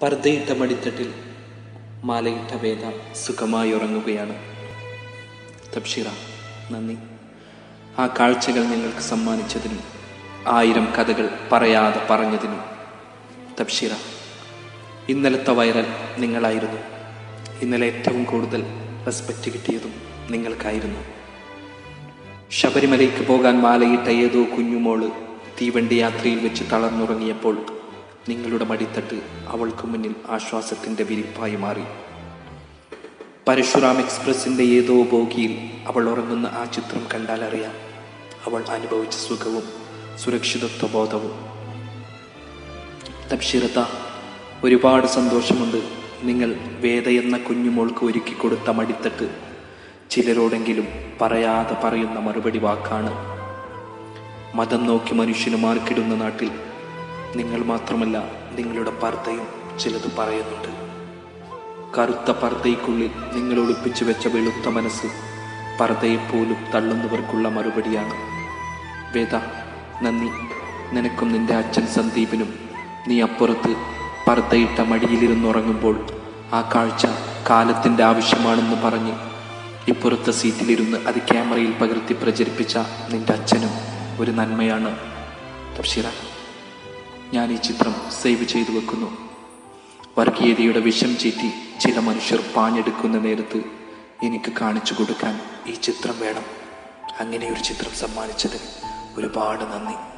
പർദ്ദയിട്ട മടിത്തട്ടിൽ മാലയിട്ട വേദ സുഖമായി ഉറങ്ങുകയാണ് തബ്ഷിറ നന്ദി ആ കാഴ്ചകൾ നിങ്ങൾക്ക് സമ്മാനിച്ചതിനും ആയിരം കഥകൾ പറയാതെ പറഞ്ഞതിനും തബ്ഷിറ ഇന്നലത്തെ വൈറൽ നിങ്ങളായിരുന്നു ഇന്നലെ ഏറ്റവും കൂടുതൽ റെസ്പെക്റ്റ് കിട്ടിയതും നിങ്ങൾക്കായിരുന്നു ശബരിമലയ്ക്ക് പോകാൻ മാലയിട്ട ഏതോ കുഞ്ഞുമോള് തീവണ്ടി യാത്രയിൽ വെച്ച് തളർന്നുറങ്ങിയപ്പോൾ നിങ്ങളുടെ മടിത്തട്ട് അവൾക്ക് മുന്നിൽ ആശ്വാസത്തിന്റെ വിരിപ്പായി മാറി പരശുറാം എക്സ്പ്രസിന്റെ ഏതോ ബോഗിയിൽ അവൾ ഉറങ്ങുന്ന ആ ചിത്രം കണ്ടാൽ അറിയാം അവൾ അനുഭവിച്ച സുഖവും സുരക്ഷിതത്വ ബോധവും തബ്ഷിറത്ത ഒരുപാട് സന്തോഷമുണ്ട് നിങ്ങൾ വേദ എന്ന കുഞ്ഞുമോൾക്ക് ഒരുക്കി കൊടുത്ത മടിത്തട്ട് ചിലരോടെങ്കിലും പറയാതെ പറയുന്ന മറുപടി വാക്കാണ് മതം നോക്കി മനുഷ്യന് മാർക്കിടുന്ന നാട്ടിൽ നിങ്ങൾ മാത്രമല്ല നിങ്ങളുടെ പർദ്ദയും ചിലത് പറയുന്നുണ്ട് കറുത്ത പർദ്ദയ്ക്കുള്ളിൽ നിങ്ങൾ ഒളിപ്പിച്ചു വെച്ച വെളുത്ത മനസ്സ് പർദ്ദയെപ്പോലും തള്ളുന്നവർക്കുള്ള മറുപടിയാണ് വേദ നന്ദി നിനക്കും നിന്റെ അച്ഛൻ സന്ദീപിനും നീ അപ്പുറത്ത് പർദ്ദയിട്ട മടിയിലിരുന്നുറങ്ങുമ്പോൾ ആ കാഴ്ച കാലത്തിൻ്റെ ആവശ്യമാണെന്ന് പറഞ്ഞ് ഇപ്പുറത്തെ സീറ്റിലിരുന്ന് അത് ക്യാമറയിൽ പകർത്തി പ്രചരിപ്പിച്ച നിന്റെ അച്ഛനും ഒരു നന്മയാണ് തബ്ഷിറ ഞാൻ ഈ ചിത്രം സേവ് ചെയ്തു വെക്കുന്നു വർഗീയതയുടെ വിഷം ചീറ്റി ചില മനുഷ്യർ പാഞ്ഞെടുക്കുന്ന നേരത്ത് എനിക്ക് കാണിച്ചു കൊടുക്കാൻ ഈ ചിത്രം വേണം അങ്ങനെ ഒരു ചിത്രം സമ്മാനിച്ചതിന് ഒരുപാട് നന്ദി